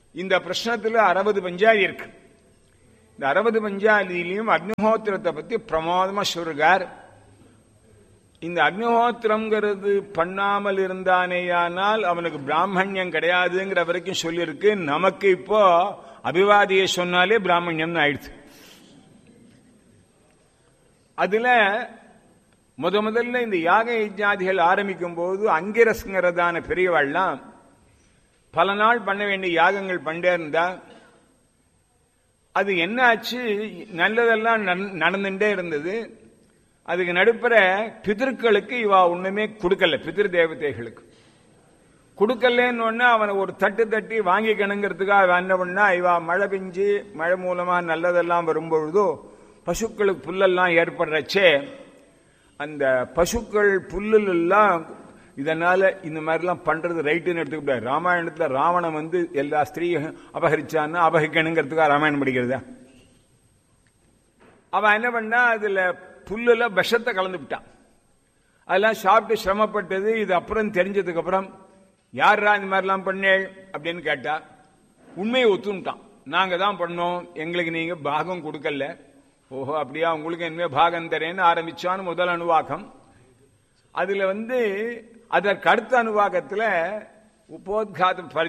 இந்த பிரश्னத்துல அறுபது பஞ்சாதி இருக்கு இந்த அறுபது பஞ்சாதியிலையும் அக்னிஹோத்திரத்தை பத்தி பிரமாதமா சொல்றார் இந்த அக்னிஹோத்திரம்ங்கிறது பண்ணாமல் இருந்தானேயானால் அவனுக்கு பிராமணியம் கிடையாதுங்கிற வரைக்கும் சொல்லியிருக்கு நமக்கு இப்போ அபிவாதியை சொன்னாலே பிராமணியம் ஆயிடுச்சு அதுல முத முதல்ல இந்த யாக யஜ்ஞாதிகள் ஆரம்பிக்கும் போது அங்கிரஸ்ங்கிறதான பெரியவாள்லாம் பல நாள் பண்ண வேண்டிய யாகங்கள் பண்ணே இருந்தா அது என்ன ஆச்சு நல்லதெல்லாம் நடந்துட்டே இருந்தது அதுக்கு நடுப்புற பிதர்களுக்கு இவா ஒண்ணுமே கொடுக்கல பிதிர் தேவதைகளுக்கு கொடுக்கலன்னு ஒண்ணு அவனை ஒரு தட்டு தட்டி வாங்கிக்கணுங்கிறதுக்காக அவன் என்ன பண்ணா இவா மழை பெஞ்சு மழை மூலமா நல்லதெல்லாம் வரும்பொழுதோ பசுக்களுக்கு புல்லெல்லாம் ஏற்படுறச்சே அந்த பசுக்கள் புல்லெல்லாம் இதனால இந்த மாதிரிலாம் பண்றது ரைட்டுன்னு எடுத்துக்க ராமாயணத்துல ராவணன் வந்து எல்லா ஸ்திரீயும் அபகரிச்சான்னா அபகரிக்கணுங்கிறதுக்காக ராமாயணம் படிக்கிறதா அவன் என்ன பண்ணா அதுல புல்லுல விஷத்தை கலந்து விட்டான் அதெல்லாம் சாப்பிட்டு சிரமப்பட்டது இது அப்புறம் தெரிஞ்சதுக்கு அப்புறம் யாரா இந்த மாதிரிலாம் பண்ணேள் அப்படின்னு கேட்டா உண்மையை ஒத்துட்டான் நாங்க தான் பண்ணோம் எங்களுக்கு நீங்க பாகம் கொடுக்கல ஓஹோ அப்படியா உங்களுக்கு என்ன பாகம் தரேன்னு ஆரம்பிச்சான்னு முதல் அணுவாக்கம் அதுல வந்து அதற்கு அடுத்த அணுவாக்கத்துல உபோத்காத